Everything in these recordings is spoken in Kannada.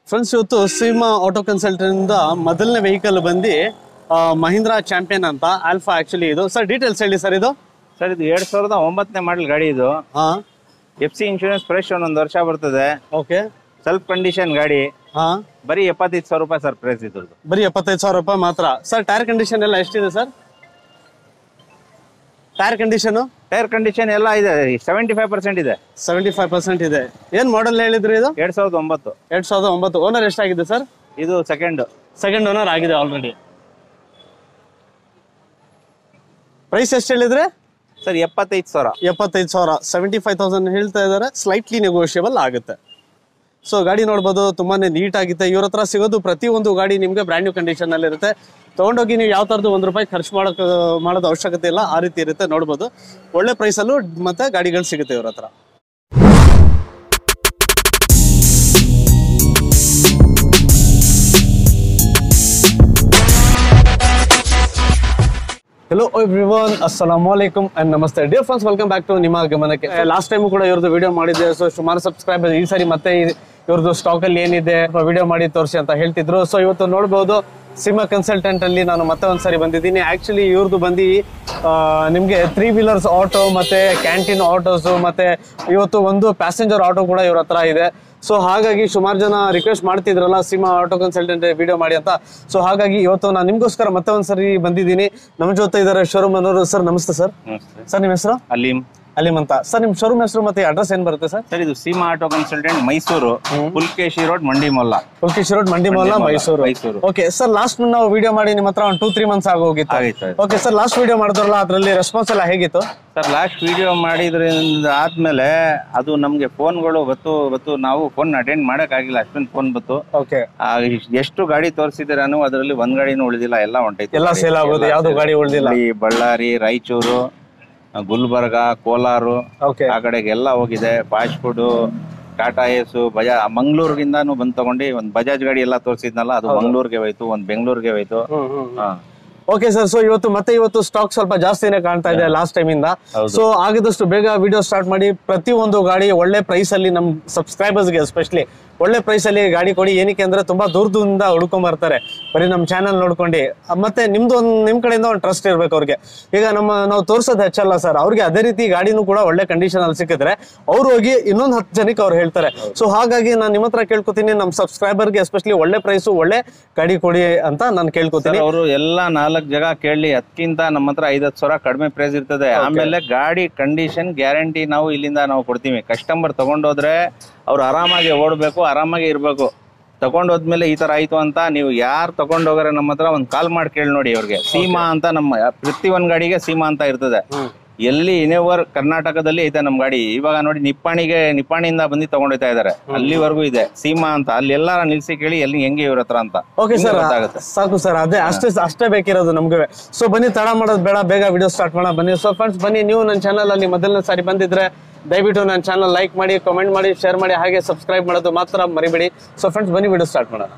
ಫ್ರೆಂಡ್ಸ್ ಇವತ್ತು ಸೀಮಾ ಆಟೋ ಕನ್ಸಲ್ಟೆಂಟ್ ಮೊದಲನೇ ವೆಹಿಕಲ್ ಬಂದು ಮಹೀಂದ್ರಾ ಚಾಂಪಿಯನ್ ಅಂತ ಆಲ್ಫಾ ಆಕ್ಚುಲಿ ಇದು ಸರ್ ಡೀಟೇಲ್ಸ್ ಹೇಳಿ ಸರ್ ಇದು ಸರ್ ಇದು ಎರಡ್ ಸಾವಿರದ ಒಂಬತ್ತನೇ ಮಾಡಲ್ ಗಾಡಿ ಇದು ಹಾ ಎಫ್ ಸಿ ಇನ್ಶೂರೆನ್ಸ್ ಫ್ರೆಶ್ ಒಂದೊಂದು ವರ್ಷ ಬರ್ತದೆ ಓಕೆ ಸೆಲ್ಫ್ ಕಂಡೀಷನ್ ಗಾಡಿ ಹಾ ಬರೀ ಎಪ್ಪತ್ತೈದು ಸಾವಿರ ರೂಪಾಯಿ ಸರ್ ಪ್ರೈಸ್ ಇದ್ರದ್ದು ಬರೀ ಎಪ್ಪತ್ತೈದು ಸಾವಿರ ರೂಪಾಯಿ ಮಾತ್ರ ಸರ್ ಟೈರ್ ಕಂಡೀಷನ್ ಎಲ್ಲ ಎಷ್ಟಿದೆ sir tyre condition tyre condition ಎಲ್ಲ ಇದೆ ಸೆವೆಂಟಿ ಫೈವ್ ಪರ್ಸೆಂಟ್ ಇದೆ ಸೆವೆಂಟಿ ಫೈವ್ ಪರ್ಸೆಂಟ್ ಇದೆ ಏನು ಮಾಡೆಲ್ ಹೇಳಿದ್ರಿ ಇದು ಎರಡ್ ಸಾವಿರದ ಒಂಬತ್ತು ಎರಡ್ ಸಾವಿರದ ಒಂಬತ್ತು ಓನರ್ ಎಷ್ಟಾಗಿದೆ ಸರ್ ಇದು ಸೆಕೆಂಡ್ ಸೆಕೆಂಡ್ ಓನರ್ ಆಗಿದೆ ಆಲ್ರೆಡಿ ಪ್ರೈಸ್ ಎಷ್ಟು ಹೇಳಿದ್ರೆ ಸರ್ ಎಪ್ಪತ್ತೈದು ಸಾವಿರ ಎಪ್ಪತ್ತೈದು ಸಾವಿರ ಸೆವೆಂಟಿ ಫೈವ್ ತೌಸಂಡ್ ಹೇಳ್ತಾ ಇದ್ದಾರೆ ಸ್ಲೈಟ್ಲಿ ನೆಗೋಷಿಯಬಲ್ ಆಗುತ್ತೆ ಸೊ ಗಾಡಿ ನೋಡ್ಬೋದು ತುಂಬಾನೇ ನೀಟ್ ಆಗಿದೆ ಇವ್ರ ಹತ್ರ ಸಿಗೋದು ಪ್ರತಿಯೊಂದು ಗಾಡಿ ನಿಮಗೆ ಬ್ರ್ಯಾಂಡ್ ನ್ಯೂ ಕಂಡೀಷನ್ ಅಲ್ಲಿ ಇರುತ್ತೆ ತಗೊಂಡೋಗಿ ನೀವು ಯಾವ ತರದ್ದು ಒಂದು ರೂಪಾಯಿ ಖರ್ಚು ಮಾಡೋಕೆ ಮಾಡೋದು ಅವಶ್ಯಕತೆ ಇಲ್ಲ ಆ ರೀತಿ ಇರುತ್ತೆ ನೋಡ್ಬೋದು ಒಳ್ಳೆ ಪ್ರೈಸಲ್ಲೂ ಮತ್ತೆ ಗಾಡಿಗಳು ಸಿಗುತ್ತೆ ಇವ್ರ ಹತ್ರ ಹೆಲೋ ಎವ್ರಿವನ್ ಅಸ್ಸಲಾಮು ಅಲೈಕುಮ್ ಅಂಡ್ ನಮಸ್ತೆ dear friends welcome back to ನಿಮ್ಮ ಗಮನಕ್ಕೆ ಲಾಸ್ಟ್ ಟೈಮ್ ಕೂಡ ಇವ್ರದ್ದು ವಿಡಿಯೋ ಮಾಡಿದ್ದೆ ಸೊ ಸುಮಾರು ಸಬ್ಸ್ಕ್ರೈಬರ್ ಈ ಸರಿ ಮತ್ತೆ ಇ- ಇವ್ರದ್ದು ಸ್ಟಾಕ್ ಅಲ್ಲಿ ಏನಿದೆ ವಿಡಿಯೋ ಮಾಡಿ ತೋರಿಸಿ ಅಂತ ಹೇಳ್ತಿದ್ರು ಸೊ ಇವತ್ತು ನೋಡ್ಬೋದು ಸಿಮಾ ಕನ್ಸಲ್ಟೆಂಟ್ ಅಲ್ಲಿ ನಾನು ಮತ್ತೆ ಒಂದ್ಸರಿ ಬಂದಿದ್ದೀನಿ ಆಕ್ಚುಲಿ ಇವ್ರದ್ದು ಬಂದು ಆ, ನಿಮ್ಗೆ ತ್ರೀ ವೀಲರ್ಸ್ ಆಟೋ ಮತ್ತೆ ಕ್ಯಾಂಟೀನ್ ಆಟೋಸ್ ಮತ್ತೆ ಇವತ್ತು ಒಂದು ಪ್ಯಾಸೆಂಜರ್ ಆಟೋ ಕೂಡ ಇವ್ರ ಹತ್ರ ಇದೆ ಸೊ ಹಾಗಾಗಿ ಸುಮಾರು ಜನ ರಿಕ್ವೆಸ್ಟ್ ಮಾಡ್ತಿದ್ರಲ್ಲ ಸಿಮಾ ಆಟೋ ಕನ್ಸಲ್ಟೆಂಟ್ ವಿಡಿಯೋ ಮಾಡಿ ಅಂತ ಸೊ ಹಾಗಾಗಿ ಇವತ್ತು ನಾನು ನಿಮ್ಗೋಸ್ಕರ ಮತ್ತೆ ಒಂದ್ಸರಿ ಬಂದಿದ್ದೀನಿ ನಮ್ಮ ಜೊತೆ ಇದ್ದಾರೆ ಶೋರೂಮ್ ಅನ್ನೋರು ಸರ್ ನಮಸ್ತೆ ಸರ್ ನಮಸ್ತೆ ಸರ್ ನಿಮ್ಮ ಹೆಸರು ಅಲೀಮ್ ಅಲಿಮ್ ಅಂತ ಸರ್ ನಿಮ್ಮ ಶೋರೂಮ್ ಹೆಸರು ಮತ್ತೆ ಅಡ್ರೆಸ್ ಏನ್ ಬರುತ್ತೆ ಸರ್ ಸರ್ ಇದು Seema auto consultant Mysuru Pulakeshi road Mandi Mohalla Kulkesh road Mandi Mohalla Mandi Mohalla, Mysuru Mysuru. Okay sir last ನಾವು ವಿಡಿಯೋ ಮಾಡಿ ನಿಮ್ಮ ಹತ್ರ ಒಂದು ಟೂ ತ್ರೀ ಮಂತ್ಸ್ ಆಗೋಗಿತ್ತು ಆಗಿತ್ತು ಆಯ್ತು. ಓಕೆ ಸರ್ ಲಾಸ್ಟ್ ವಿಡಿಯೋ ಮಾಡಿದ್ರಲ್ಲ ಅದರಲ್ಲಿ ರೆಸ್ಪಾನ್ಸ್ ಎಲ್ಲ ಹೇಗಿತ್ತು ಸರ್ ಲಾಸ್ಟ್ ವಿಡಿಯೋ ಮಾಡಿದ್ರಿಂದ ಆದ್ಮೇಲೆ ಅದು ನಮ್ಗೆ ಫೋನ್ಗಳು ಬತ್ತು ಬತ್ತು ನಾವು ಫೋನ್ ಅಟೆಂಡ್ ಮಾಡಕ್ಕಾಗಿಲ್ಲ ಅಷ್ಟೊಂದು ಫೋನ್ ಬತ್ತು ಓಕೆ ಆ, ಇಷ್ಟ್- ಎಷ್ಟು ಗಾಡಿ ತೋರಿಸಿದಿರಾನು ಅದರಲ್ಲಿ ಒಂದ್ ಗಾಡಿನೂ ಉಳಿದಿಲ್ಲ ಎಲ್ಲ ಹೊಂಟೈತೆ ಎಲ್ಲ ಸೇಲ್ ಆಗೋದು ಯಾವ್ದು ಗಾಡಿ ಉಳ್ದಿಲ್ಲ ಹುಬ್ಳಿ, ಬಳ್ಳಾರಿ ರಾಯಚೂರು ಆ, ಗುಲ್ಬರ್ಗ ಕೋಲಾರು ಓಕೆ ಆ ಕಡೆಗೆಲ್ಲ ಹೋಗಿದೆ ಫಾಸ್ಟ್ ಫುಡ್ ಟಾಟಾ ಏಸು ಬಜಾ ಮಂಗ್ಳೂರ್ಗಿಂದಾನು ಬಂದ್ ತಗೊಂಡು ಒಂದ್ ಬಜಾಜ್ ಗಾಡಿ ಎಲ್ಲ ತೋರಿಸಿದ್ನಲ್ಲ ಅದು ಮಂಗ್ಳೂರ್ಗೆ ಹೋಯ್ತು ಒಂದ್ ಬೆಂಗಳೂರಿಗೆ ಹೋಯ್ತು ಹ್ಮ್ ಹ್ಮ್ ಹಾ. ಓಕೆ ಸರ್ ಸೊ ಇವತ್ತು ಮತ್ತೆ ಇವತ್ತು ಸ್ಟಾಕ್ ಸ್ವಲ್ಪ ಜಾಸ್ತಿನೇ ಕಾಣ್ತಾ ಇದೆ ಲಾಸ್ಟ್ ಟೈಮ್ ಇಂದ ಹೌದು. ಸೊ ಆಗಿದಷ್ಟು ಬೇಗ ವಿಡಿಯೋ ಸ್ಟಾರ್ಟ್ ಮಾಡಿ ಪ್ರತಿ ಒಂದು ಗಾಡಿ ಒಳ್ಳೆ ಪ್ರೈಸ್ ಅಲ್ಲಿ ನಮ್ ಸಬ್ಸ್ಕ್ರೈಬರ್ಸ್ ಗೆ ಎಸ್ಪೆಷಲಿ ಒಳ್ಳೆ ಪ್ರೈಸ್ ಅಲ್ಲಿ ಗಾಡಿ ಕೊಡಿ ಏನಕ್ಕೆ ಅಂದ್ರೆ ತುಂಬಾ ದೂರ ದೂರದಿಂದ ಹುಡ್ಕೊಂಡ್ ಬರ್ತಾರೆ ಬರೀ ನಮ್ ಚಾನಲ್ ನೋಡ್ಕೊಂಡು ಅ, ಮತ್ತೆ ನಿಮ್ದು ಒಂದ್ ನಿಮ್ ಕಡೆಯಿಂದ ಒಂದು ಟ್ರಸ್ಟ್ ಇರ್ಬೇಕು ಅವ್ರಿಗೆ ಈಗ ನಮ್ಮ ನಾವು ತೋರ್ಸೋದು ಹೆಚ್ಚಲ್ಲ ಸರ್ ಅವ್ರಿಗೆ ಅದೇ ರೀತಿ ಗಾಡಿನೂ ಕೂಡ ಒಳ್ಳೆ ಕಂಡೀಷನ್ ಅಲ್ಲಿ ಸಿಕ್ಕಿದ್ರೆ ಅವ್ರು ಹೋಗಿ ಇನ್ನೊಂದು ಹತ್ತು ಜನಕ್ಕೆ ಅವ್ರು ಹೇಳ್ತಾರೆ ಸೊ ಹಾಗಾಗಿ ನಾನು ನಿಮ್ಮ ಹತ್ರ ಕೇಳ್ಕೊತೀನಿ ನಮ್ಮ ಸಬ್ಸ್ಕ್ರೈಬರ್ಗೆ ಎಸ್ಪೆಷಲಿ ಒಳ್ಳೆ ಪ್ರೈಸು ಒಳ್ಳೆ ಗಾಡಿ ಕೊಡಿ ಅಂತ ನಾನು ಕೇಳ್ಕೊತೀನಿ ಅವರು ಎಲ್ಲ ನಾಲ್ಕು ಜಾಗ ಕೇಳಲಿ ಅದಕ್ಕಿಂತ ನಮ್ಮ ಹತ್ರ ಐದತ್ತು ಸಾವಿರ ಕಡಿಮೆ ಪ್ರೈಸ್ ಇರ್ತದೆ ಆಮೇಲೆ ಗಾಡಿ ಕಂಡೀಷನ್ ಗ್ಯಾರಂಟಿ ನಾವು ಇಲ್ಲಿಂದ ನಾವು ಕೊಡ್ತೀವಿ ಕಸ್ಟಮರ್ ತಗೊಂಡೋದ್ರೆ ಅವ್ರು ಆರಾಮಾಗಿ ಓಡಬೇಕು ಆರಾಮಾಗಿ ಇರಬೇಕು ತಗೊಂಡೋದ್ಮೇಲೆ ಈ ತರ ಆಯ್ತು ಅಂತ ನೀವು ಯಾರು ತಗೊಂಡೋಗಾರೆ ನಮ್ಮ ಹತ್ರ ಒಂದು ಕಾಲ್ ಮಾಡಿ ಕೇಳಿ ನೋಡಿ ಅವ್ರಿಗೆ ಸೀಮಾ ಅಂತ ನಮ್ಮ ಪ್ರತಿ ಒಂದ್ ಗಾಡಿಗೆ ಸೀಮಾ ಅಂತ ಇರ್ತದೆ ಎಲ್ಲಿ ಇನೇವರ್ ಕರ್ನಾಟಕದಲ್ಲಿ ಐತೆ ನಮ್ ಗಾಡಿ ಇವಾಗ ನೋಡಿ ನಿಪ್ಪಾಣಿಗೆ ನಿಪ್ಪಾಣಿಯಿಂದ ಬಂದು ತಗೊಂಡೋಗ್ತಾ ಇದಾರೆ ಅಲ್ಲಿವರೆಗೂ ಇದೆ ಸೀಮಾ ಅಂತ ಅಲ್ಲಿ ಎಲ್ಲಾರ ನಿಲ್ಸಿ ಕೇಳಿ ಎಲ್ಲಿ ಹೆಂಗೆ ಇವ್ರ ಹತ್ರ ಅಂತ ಓಕೆ ನಿಮ್ಗೆ ಸರ್ ಗೊತ್ತಾಗುತ್ತೆ ಸಾಕು ಸರ್ ಅದೇ ಅಷ್ಟೇ ಅಷ್ಟೇ ಬೇಕಿರೋದು ನಮ್ಗೆ ಸೊ ಬನ್ನಿ ತಡ ಮಾಡೋದು ಬೇಡ ಬೇಗ ವಿಡಿಯೋ ಸ್ಟಾರ್ಟ್ ಮಾಡೋಣ ಬನ್ನಿ ಸೊ ಫ್ರೆಂಡ್ಸ್ ಬನ್ನಿ ನೀವು ನನ್ನ ಚಾನಲ್ ಅಲ್ಲಿ ಮೊದಲನೇ ಸಾರಿ ಬಂದಿದ್ರೆ ದಯವಿಟ್ಟು ನನ್ನ ಚಾನಲ್ ಲೈಕ್ ಮಾಡಿ ಕಾಮೆಂಟ್ ಮಾಡಿ ಶೇರ್ ಮಾಡಿ ಹಾಗೆ ಸಬ್ಸ್ಕ್ರೈಬ್ ಮಾಡೋದು ಮಾತ್ರ ಮರಿಬೇಡಿ ಸೊ ಫ್ರೆಂಡ್ಸ್ ಬನ್ನಿ ವಿಡಿಯೋ ಸ್ಟಾರ್ಟ್ ಮಾಡೋಣ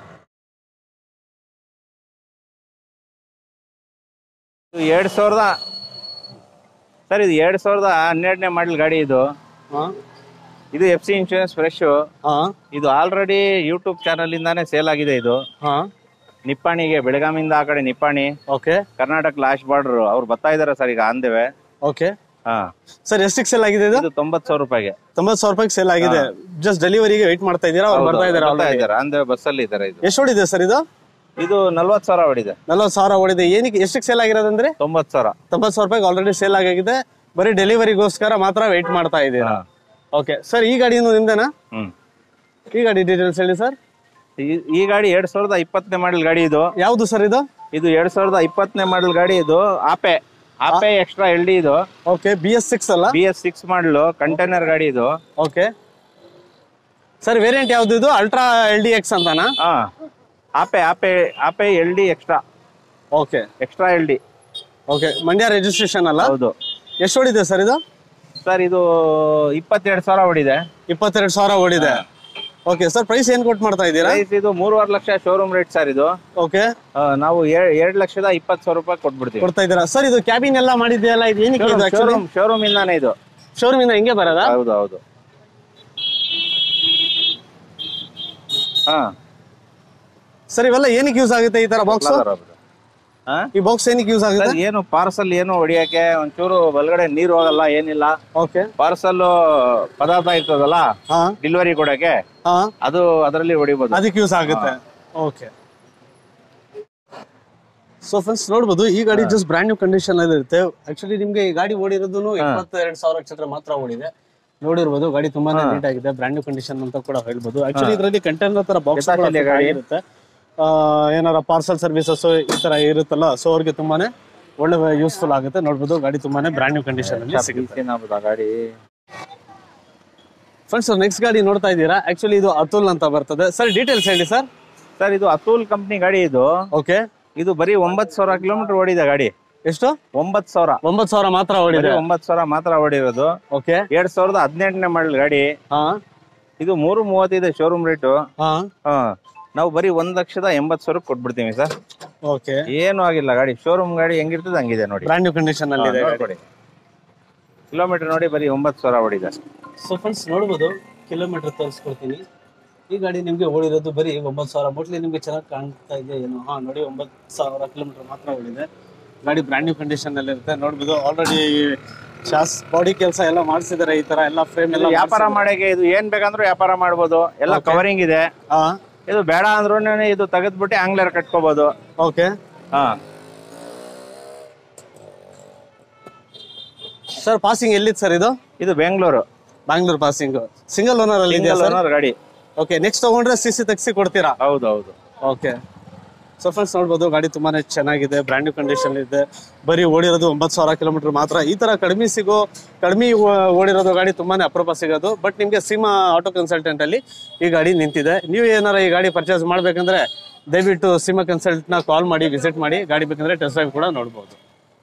ಇದು ಎರಡ್ ಸಾವಿರದ ಸರ್ ಇದು ಎರಡ್ ಸಾವಿರದ ಹನ್ನೆರಡನೇ ಮಾಡಲ್ ಗಾಡಿ ಇದು ಇದು ಎಫ್ ಸಿ ಇನ್ಶೂರೆನ್ಸ್ ಫ್ರೆಶ್ ಹಾ ಇದು ಆಲ್ರೆಡಿ ಯೂಟ್ಯೂಬ್ ಚಾನಲ್ ಇಂದಾನೆ ಸೇಲ್ ಆಗಿದೆ ಇದು ಹಾ ನಿಪ್ಪಾಣಿಗೆ ಬೆಳಗಾಮಿಂದ ಆ ಕಡೆ Nippani okay Karnataka last border ಅವ್ರು ಬರ್ತಾ ಇದಾರೆ ಸರ್ ಈಗ ಆಂದೇವೆ ಓಕೆ ಹಾ ಸರ್ ಎಷ್ಟಕ್ಕೆ ಸೇಲ್ ಆಗಿದೆ ಇದು ಇದು ತೊಂಬತ್ ಸಾವಿರ ರೂಪಾಯಿಗೆ ತೊಂಬತ್ತು ಸಾವಿರ ರೂಪಾಯಿಗೆ ಸೇಲ್ ಆಗಿದೆ ಜಸ್ಟ್ ಡೆಲಿವರಿಗೆ ವೆಯ್ಟ್ ಮಾಡ್ತಾ ಇದ್ದೀರಾ ಅವ್ರು ಬರ್ತಾ ಇದ್ದಾರೆ ಬರ್ತಾ already. ಇದ್ದಾರೆ ಆಂದೇವೆ ಬಸ್ಸಲ್ಲಿ ಇದಾರೆ ಇದು ಎಷ್ಟು ಹೊಡಿದೆ ಸರ್ ಇದು ಇದು ನಲ್ವತ್ ಸಾವಿರ ಹೊಡಿದೆ ನಲ್ವತ್ತು ಸಾವಿರ ಹೊಡಿದೆ ಏನಕ್ಕೆ ಎಷ್ಟಕ್ಕೆ ಸೇಲ್ ಆಗಿರೋದಂದ್ರೆ ತೊಂಬತ್ ಸಾವಿರ ತೊಂಬತ್ತು ಸಾವಿರ ರೂಪಾಯಿಗೆ ಆಲ್ರೆಡಿ ಸೇಲ್ ಆಗಿದೆ ಬರೀ ಡೆಲಿವರಿಗೋಸ್ಕರ ಮಾತ್ರ ವೆಯ್ಟ್ ಮಾಡ್ತಾ ಇದ್ದೀರಾ ಹಾ. ಓಕೆ ಸರ್ ಈ ಗಾಡಿನೂ ನಿಮ್ದೇನಾ ಹ್ಮ್ ಈ ಗಾಡಿ ಡೀಟೇಲ್ಸ್ ಹೇಳಿ ಸರ್ ಈ- ಈ ಗಾಡಿ ಎರಡ್ ಸಾವಿರದ ಇಪ್ಪತ್ತನೇ ಮಾಡಲ್ ಗಾಡಿ ಇದು ಯಾವುದು ಸರ್ ಇದು ಇದು ಎರಡ್ ಸಾವಿರದ ಇಪ್ಪತ್ತನೇ ಮಾಡಲ್ ಗಾಡಿ ಇದು Ape Ape extra L D ಇದು ಓಕೆ ಬಿ ಎಸ್ ಸಿಕ್ಸ್ ಅಲ್ಲ B S six model container ಗಾಡಿ ಇದು ಓಕೆ ಸರ್ ವೇರಿಯಂಟ್ ಯಾವ್ದು ಇದು ಅಲ್ಟ್ರಾ ಎಲ್ ಡಿ ಎಕ್ಸ್ ಅಂತಾನಾ ಹಾ Ape Ape Ape L D extra okay extra L D okay Mandya registration ಅಲ್ಲ ಹೌದು ಎಷ್ಟು ಹೊಡಿದೆ ಸರ್ ಇದು ಸರ್ ಇದು ಇಪ್ಪತ್ತೆರಡು ಸಾವಿರ ಹೊಡಿದೆ ಇಪ್ಪತ್ತೆರಡು ಸಾವಿರ ಓಡಿದೆ ಓಕೆ ಸರ್ ಪ್ರೈಸ್ ಏನ್ ಕೊಟ್ಟು ಮಾಡ್ತಾ ಇದ್ದೀರಾ ಪ್ರೈಸ್ ಇದು ಮೂರುವರೆ ಲಕ್ಷ ಶೋರೂಮ್ ರೇಟ್ ಸರ್ ಇದು ಓಕೆ ಆ, ನಾವು ಏ- ಎರಡ್ ಲಕ್ಷದ ಇಪ್ಪತ್ತು ಸಾವಿರ ರೂಪಾಯಿ ಕೊಟ್ಬಿಡ್ತೀವಿ ಕೊಡ್ತಾ ಇದ್ದೀರಾ ಸರ್ ಇದು ಕ್ಯಾಬಿನ್ ಎಲ್ಲ ಮಾಡಿದೆಯಲ್ಲ ಇದು ಏನಕ್ಕೆ ಇದು ಆಕ್ಚುಲಿ ಶೋರೂಮ್ ಶೋರೂಮ್ ಇಂದಾನೆ ಇದು ಶೋರೂಮ್ ಇಂದ ಹಿಂಗೆ ಬರೋದಾ ಹೌದು ಹೌದು ಹಾ ಸರ್ ಇವೆಲ್ಲ ಏನಕ್ಕೆ ಯೂಸ್ ಆಗುತ್ತೆ ಈ ತರ ಬಾಕ್ಸ್ ಹಾ ಈ ಬಾಕ್ಸ್ ಏನಕ್ಕೆ ಯೂಸ್ ಆಗುತ್ತೆ ಸರ್, ಏನು ಪಾರ್ಸಲ್ ಏನು ಹೊಡಿಯಕ್ಕೆ ಒಂಚೂರು ಒಳಗಡೆ ನೀರು ಹೋಗಲ್ಲ ಏನಿಲ್ಲ ಓಕೆ ಪಾರ್ಸಲ್ ಪದಾರ್ಥ ಇರ್ತದಲ್ಲ ಹಾ ಡೆಲಿವರಿ ಕೊಡಕ್ಕೆ ಹಾ ಅದು ಅದರಲ್ಲಿ ಹೊಡಿಬೋದು ಅದಕ್ಕೆ ಯೂಸ್ ಆಗುತ್ತೆ ಓಕೆ ಸೊ ಫ್ರೆಂಡ್ಸ್ ನೋಡ್ಬೋದು ಈ ಗಾಡಿ ಜಸ್ಟ್ ಬ್ರ್ಯಾಂಡ್ ನ್ಯೂ ಕಂಡೀಷನ್ ಅಲ್ಲಿ ಇರುತ್ತೆ ಆಕ್ಚುಲಿ ನಿಮ್ಗೆ ಈ ಗಾಡಿ ಓಡಿರೋದು ಇಪ್ಪತ್ತೆರಡು ಸಾವಿರ ಚಿತ್ರ ಮಾತ್ರ ಓಡಿದೆ ನೋಡಿರ್ಬೋದು ಗಾಡಿ ತುಂಬಾನೇ ನೀಟ್ ಆಗಿದೆ ಬ್ರ್ಯಾಂಡ್ ನ್ಯೂ ಕಂಡೀಷನ್ ಅಂತ ಕೂಡ ಹೇಳ್ಬೋದು ಆಕ್ಚುಲಿ ಇದರಲ್ಲಿ ಕಂಟೈನರ್ ತರ ಬಾಕ್ಸ್ Capacity ಗಾಡಿ. ಇರುತ್ತೆ ಆ, ಏನಾರ ಪಾರ್ಸಲ್ ಸರ್ವಿಸಸ್ ಈ ತರ ಇರುತ್ತಲ್ಲ ಸೊ ಅವ್ರಿಗೆ ತುಂಬಾನೇ ಒಳ್ಳೆ ಯೂಸ್ಫುಲ್ ಆಗುತ್ತೆ ನೋಡ್ಬೋದು ಗಾಡಿ ತುಂಬಾನೇ ಬ್ರ್ಯಾಂಡ್ ನ್ಯೂ ಕಂಡೀಷನ್ ಅಲ್ಲಿ ಸಿಗುತ್ತೆ ಗಾಡಿ ಫ್ರೆಂಡ್ಸ್ ನೆಕ್ಸ್ಟ್ ಗಾಡಿ ನೋಡ್ತಾ ಇದ್ದೀರಾ ಆಕ್ಚುಲಿ ಇದು ಅತುಲ್ ಅಂತ ಬರ್ತದೆ ಸರ್ ಡೀಟೇಲ್ಸ್ ಹೇಳಿ ಸರ್ ಸರ್ ಇದು ಅತುಲ್ ಕಂಪ್ನಿ ಗಾಡಿ ಇದು ಓಕೆ ಇದು ಬರೀ ಒಂಬತ್ ಸಾವಿರ ಕಿಲೋಮೀಟರ್ ಓಡಿದೆ ಗಾಡಿ ಎಷ್ಟು ಒಂಬತ್ ಸಾವಿರ ಒಂಬತ್ತು ಸಾವಿರ ಮಾತ್ರ ಬರೀ ಓಡಿದೆ ಒಂಬತ್ ಸಾವಿರ ಮಾತ್ರ ಓಡಿರೋದು ಓಕೆ ಎರಡ್ ಸಾವಿರದ ಹದಿನೆಂಟನೇ ಮಾಡಲ್ ಗಾಡಿ ಹಾ ಇದು ಮೂರು ಮೂವತ್ತಿದೆ ಶೋರೂಮ್ ರೇಟು ಹಾ ಹಾ ನಾವು ಬರೀ ಒಂದ್ ಲಕ್ಷದ ಎಂಬತ್ ಸಾವಿರ ಕೊಟ್ಬಿಡ್ತೀವಿ ಸರ್ ಓಕೆ ಏನು ಆಗಿಲ್ಲ ಗಾಡಿ ಶೋರೂಮ್ ಗಾಡಿ ಹೆಂಗಿರ್ತದೆ ಹಂಗಿದೆ ನೋಡಿ ಬ್ರ್ಯಾಂಡ್ ನ್ಯೂ ಕಂಡೀಷನ್ ಅಲ್ಲಿ ಇದೆ ನೋಡ್ಕೊಡಿ ಕಿಲೋಮೀಟರ್ ನೋಡಿ ಬರೀ ಒಂಬತ್ ಸಾವಿರ ಓಡಿದೆ ಸೊ ಫ್ರೆಂಡ್ಸ್ ನೋಡ್ಬೋದು ಕಿಲೋಮೀಟರ್ ತೋರಿಸ್ಕೊಡ್ತೀನಿ ಈ ಗಾಡಿ ನಿಮ್ಗೆ ಓಡಿರೋದು ಬರೀ ಒಂಬತ್ತು ಸಾವಿರ ಮೋಟ್ಲಿ ನಿಮ್ಗೆ ಚೆನ್ನಾಗಿ ಕಾಣ್ತಾ ಇದೆ ಏನು ಹಾ ನೋಡಿ ಒಂಬತ್ತು ಸಾವಿರ ಕಿಲೋಮೀಟರ್ ಮಾತ್ರ ಓಡಿದೆ ಗಾಡಿ ಬ್ರ್ಯಾಂಡ್ ನ್ಯೂ ಕಂಡೀಷನ್ ಅಲ್ಲಿ ಇರುತ್ತೆ ನೋಡ್ಬೋದು ಆಲ್ರೆಡಿ ಶಾಸ್ ಬಾಡಿ ಕೆಲಸ ಎಲ್ಲ ಮಾಡಿಸಿದ್ದಾರೆ ಈ ತರ ಎಲ್ಲ ಫ್ರೇಮ್ ಎಲ್ಲ ವ್ಯಾಪಾರ ಮಾಡಕ್ಕೆ ಇದು ಏನ್ ಬೇಕಂದ್ರೂ ವ್ಯಾಪಾರ ಮಾಡ್ಬೋದು ಎಲ್ಲ ಕವರಿಂಗ್ ಇದೆ ಹಾ ಇದು ಬೇಡ ಅಂದ್ರೂ ಇದು ತೆಗೆದ್ಬಿಟ್ಟು ಆಂಗ್ಲರ್ ಕಟ್ಕೋಬಹುದು ಓಕೆ ಹಾ ಸರ್ ಪಾಸಿಂಗ್ ಎಲ್ಲಿತ್ತು ಸರ್ ಇದು ಇದು Bengaluru Bangalore passing single owner ಅಲ್ಲಿ ಇದೆಯಾ ಸಿಂಗಲ್ ಸರ್ ಓನರ್ ಗಾಡಿ ಓಕೆ ನೆಕ್ಸ್ಟ್ ತಗೊಂಡ್ರೆ ಸಿ ಸಿ ತೆಗ್ಸಿ ಕೊಡ್ತೀರಾ ಹೌದು ಹೌದು ಓಕೆ ಸೊ ಫ್ರೆಂಡ್ಸ್ ನೋಡ್ಬೋದು ಗಾಡಿ ತುಂಬಾನೇ ಚೆನ್ನಾಗಿದೆ ಬ್ರ್ಯಾಂಡ್ ನ್ಯೂ ಕಂಡೀಷನ್ ಇದೆ ಬರೀ ಓಡಿರೋದು ಒಂಬತ್ತು ಸಾವಿರ ಕಿಲೋಮೀಟರ್ ಮಾತ್ರ ಈ ತರ ಕಡಿಮೆ ಸಿಗೋ ಕಡಿಮೆ ಓ- ಓಡಿರೋದು ಗಾಡಿ ತುಂಬಾನೇ ಅಪರೂಪ ಸಿಗೋದು ಬಟ್ ನಿಮಗೆ ಸೀಮಾ ಆಟೋ ಕನ್ಸಲ್ಟೆಂಟ್ ಅಲ್ಲಿ ಈ ಗಾಡಿ ನಿಂತಿದೆ ನೀವು ಏನಾರ ಈ ಗಾಡಿ ಪರ್ಚೇಸ್ ಮಾಡ್ಬೇಕಂದ್ರೆ ದಯವಿಟ್ಟು ಸೀಮಾ ಕನ್ಸಲ್ಟ್ ನ ಕಾಲ್ ಮಾಡಿ ವಿಸಿಟ್ ಮಾಡಿ ಗಾಡಿ ಬೇಕಂದ್ರೆ ಟೆಸ್ಟ್ ಡ್ರೈವ್ ಕೂಡ ನೋಡ್ಬೋದು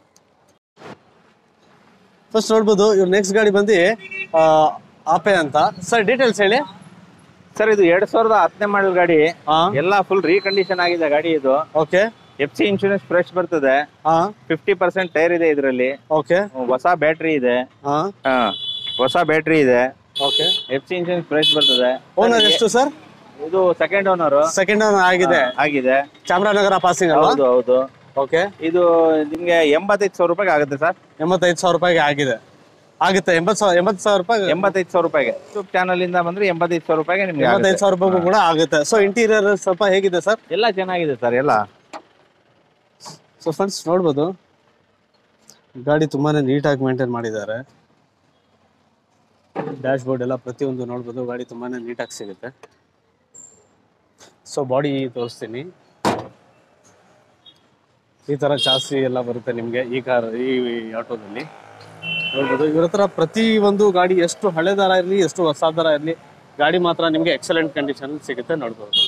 ಫಸ್ಟ್ ನೋಡ್ಬೋದು ಇವ್ರ ನೆಕ್ಸ್ಟ್ ಗಾಡಿ ಬಂದು ಆ, ಆಪೆ ಅಂತ ಸರ್ ಡೀಟೇಲ್ಸ್ ಹೇಳಿ ಸರ್ ಇದು ಎರಡ್ ಸಾವಿರದ ಹತ್ತನೇ ಮಾಡಲ್ ಗಾಡಿ ಹಾ ಎಲ್ಲ ಫುಲ್ ರೀಕಂಡೀಷನ್ ಆಗಿದೆ ಗಾಡಿ ಇದು okay F C insurance fresh ಬರ್ತದೆ ಹಾ ಫಿಫ್ಟಿ ಪರ್ಸೆಂಟ್ ಟೈರ್ ಇದೆ ಇದರಲ್ಲಿ ಓಕೆ ಹೊಸ ಬ್ಯಾಟ್ರಿ ಇದೆ ಹಾ ಹಾ ಹೊಸ ಬ್ಯಾಟ್ರಿ ಇದೆ okay F C insurance fresh ಬರ್ತದೆ ಓನರ್ ಎಷ್ಟು ಸರ್ ಇದು ಸೆಕೆಂಡ್ ಓನರ್ ಸೆಕೆಂಡ್ ಆಗಿದೆ ಆಗಿದೆ ಚಾಮರಾಜನಗರ ಪಾಸಿಂಗ್ ಅಲ್ವಾ ಹೌದು ಹೌದು ಓಕೆ ಇದು ನಿಮ್ಗೆ ಎಂಬತ್ತೈದು ಸಾವಿರ ರೂಪಾಯಿಗೆ ಆಗುತ್ತೆ ಸರ್ ಎಂಬತ್ತೈದು ಸಾವಿರ ರೂಪಾಯಿಗೆ ಆಗಿದೆ ಆಗುತ್ತೆ ಎಂಬತ್ತು ಸಾವಿರ ಎಂಬತ್ತು ಸಾವಿರ ರೂಪಾಯಿ ಎಂಬತ್ತೈದು ಸಾವಿರ ರೂಪಾಯಿಗೆ ಯೂಟ್ಯೂಬ್ ಚಾನಲ್ ಇಂದ ಬಂದ್ರೆ ಎಂಬತ್ತೈದು ಸಾವಿರ ರೂಪಾಯಿಗೆ ನಿಮ್ಗೆ ಆಗುತ್ತೆ. ಎಂಬತ್ತೈದು ಸಾವಿರ ರೂಪಾಯಿಗೂ ಕೂಡ ಆಗುತ್ತೆ ಸೊ ಇಂಟೀರಿಯರ್ ಸ್ವಲ್ಪ ಹೇಗಿದೆ ಸರ್ ಎಲ್ಲ ಚೆನ್ನಾಗಿದೆ ಸರ್ ಎಲ್ಲ ಸೊ ಫ್ರೆಂಡ್ಸ್ ನೋಡ್ಬೋದು ಗಾಡಿ ತುಂಬಾನೇ ನೀಟಾಗಿ ಮೇಂಟೈನ್ ಮಾಡಿದ್ದಾರೆ ಡ್ಯಾಶ್ ಬೋರ್ಡ್ ಎಲ್ಲ ಪ್ರತಿಯೊಂದು ನೋಡ್ಬೋದು ಗಾಡಿ ತುಂಬಾನೇ ನೀಟಾಗಿ ಸಿಗುತ್ತೆ ಸೊ ಬಾಡಿ ತೋರಿಸ್ತೀನಿ ಈ ತರ ಚಾಸಿ ಎಲ್ಲ ಬರುತ್ತೆ ನಿಮಗೆ ಈ ಕಾರ್ ಈ ಆಟೋದಲ್ಲಿ ನೋಡ್ಬೋದು ಇವ್ರ ಹತ್ರ ಪ್ರತಿ ಒಂದು ಗಾಡಿ ಎಷ್ಟು ಹಳೆ ದರ ಇರಲಿ ಎಷ್ಟು ಹೊಸ ದರ ಇರಲಿ ಗಾಡಿ ಮಾತ್ರ ನಿಮಗೆ ಎಕ್ಸಲೆಂಟ್ ಕಂಡೀಷನ್ ಸಿಗುತ್ತೆ ನೋಡ್ಬೋದು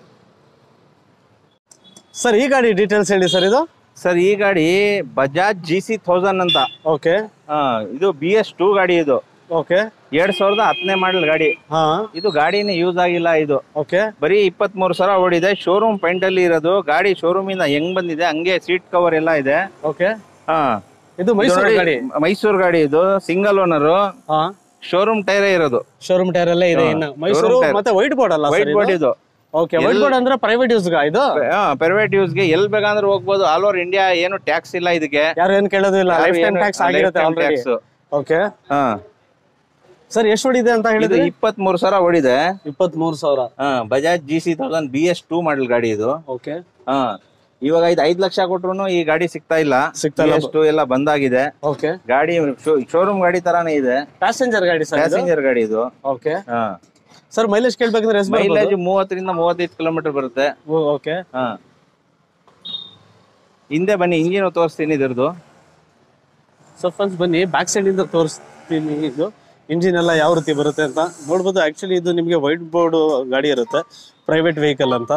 ಸರ್ ಈ ಗಾಡಿ ಡೀಟೇಲ್ಸ್ ಹೇಳಿ ಸರ್ ಇದು ಸರ್ ಈ ಗಾಡಿ ಬಜಾಜ್ ಜಿ ಸಿ ಥೌಸಂಡ್ ಅಂತ ಓಕೆ ಆ, ಇದು ಬಿ ಎಸ್ ಟೂ ಗಾಡಿ ಇದು ಓಕೆ ಎರಡ್ ಸಾವಿರದ ಹತ್ತನೇ ಮಾಡಲ್ ಗಾಡಿ ಹಾ ಇದು ಗಾಡಿನೇ ಯೂಸ್ ಆಗಿಲ್ಲ ಇದು ಓಕೆ ಬರೀ ಇಪ್ಪತ್ತ್ ಮೂರು ಸಾವಿರ ಓಡಿದೆ ಶೋರೂಮ್ ಪೈಂಟ್ ಅಲ್ಲಿ ಇರೋದು ಗಾಡಿ ಶೋರೂಮ್ ಇಂದ ಹೆಂಗ್ ಬಂದಿದೆ ಹಂಗೆ ಸೀಟ್ ಕವರ್ ಎಲ್ಲ ಇದೆ ಓಕೆ ಹಾ ಇದು ಮೈಸೂರು ಗಾಡಿ ಮೈಸೂರು ಗಾಡಿ ಇದು ಸಿಂಗಲ್ ಓನರ್ ಹಾ ಶೋರೂಮ್ ಟೈರೇ ಇರೋದು ಶೋರೂಮ್ ಟೈರ್ ಎಲ್ಲ ಇದೆ ಇನ್ನು ಮೈಸೂರು tyre. ಮತ್ತೆ ವೈಟ್ ಬೋರ್ಡ್ ಅಲ್ಲ ವೈಟ್ ಬೋರ್ಡ್ ಇದು ಓಕೆ ವೈಟ್ ಬೋರ್ಡ್ ಅಂದ್ರೆ ಪ್ರೈವೇಟ್ ಯೂಸ್ ಇದು ಪ್ರೈವೇಟ್ ಯೂಸ್ಗೆ ಎಲ್ ಬೇಕಂದ್ರೆ ಹೋಗ್ಬೋದು ಆಲ್ ಓವರ್ ಇಂಡಿಯಾ ಏನು ಟ್ಯಾಕ್ಸ್ ಇಲ್ಲ ಇದಕ್ಕೆ ಯಾರು ಏನ್ ಕೇಳೋದಿಲ್ಲ ಲೈಫ್ ಟೈಮ್ ಏನು- ಟ್ಯಾಕ್ಸ್ ಆಗಿರುತ್ತೆ lifetime ಆಲ್ರೆಡಿ tax. ಓಕೆ ಹಾ ಸರ್ ಎಷ್ಟು ಹೊಡಿದೆ ಅಂತ ಇದು ಹೇಳಿದ್ರಿ ಇಪ್ಪತ್ತ್ ಮೂರು ಸಾವಿರ ಓಡಿದೆ ಇಪ್ಪತ್ತ್ ಮೂರು ಸಾವಿರ ಹಾ Bajaj G C thousand B S two model ಗಾಡಿ ಇದು ಓಕೆ ಹಾ ಇವಾಗ ಇದು ಐದ್ ಲಕ್ಷ ಕೊಟ್ರು ಈ ಗಾಡಿ ಸಿಗ್ತಾ ಇಲ್ಲ ಸಿಗ್ತಾ ಇಲ್ಲ. ಟೂ ಎಲ್ಲ ಬಂದಾಗಿದೆ ಓಕೆ ಗಾಡಿ ಶೋರೂಮ್ ಗಾಡಿ ತರಾನೇ ಇದೆ ಪ್ಯಾಸೆಂಜರ್ ಗಾಡಿ ಸರ್ ಪ್ಯಾಸೆಂಜರ್ ಗಾಡಿ ಇದು ಓಕೆ ಹಾ ಸರ್ ಮೈಲೇಜ್ ಕೇಳ್ಬೇಕಂದ್ರೆ ಎಷ್ಟು ಮೈಲೇಜ್ ಮೂವತ್ತರಿಂದ ಮೂವತ್ತೈದು ಕಿಲೋಮೀಟರ್ ಬರುತ್ತೆ ಓಕೆ ಹಾ ಹಿಂದೆ ಬನ್ನಿ ಇಂಜಿನ್ ತೋರಿಸ್ತೀನಿ ಇದ್ರದ್ದು ಸೊ ಫ್ರೆಂಡ್ಸ್ ಬನ್ನಿ ಬ್ಯಾಕ್ ಸೈಡ್ ಇಂದ ತೋರಿಸ್ತೀನಿ ಇದು ಇಂಜಿನ್ ಎಲ್ಲ ಯಾವ ರೀತಿ ಬರುತ್ತೆ ಅಂತ ನೋಡ್ಬೋದು ಆಕ್ಚುಲಿ ಇದು ನಿಮಗೆ ವೈಟ್ ಬೋರ್ಡ್ ಗಾಡಿ ಇರುತ್ತೆ ಪ್ರೈವೇಟ್ ವೆಹಿಕಲ್ ಅಂತ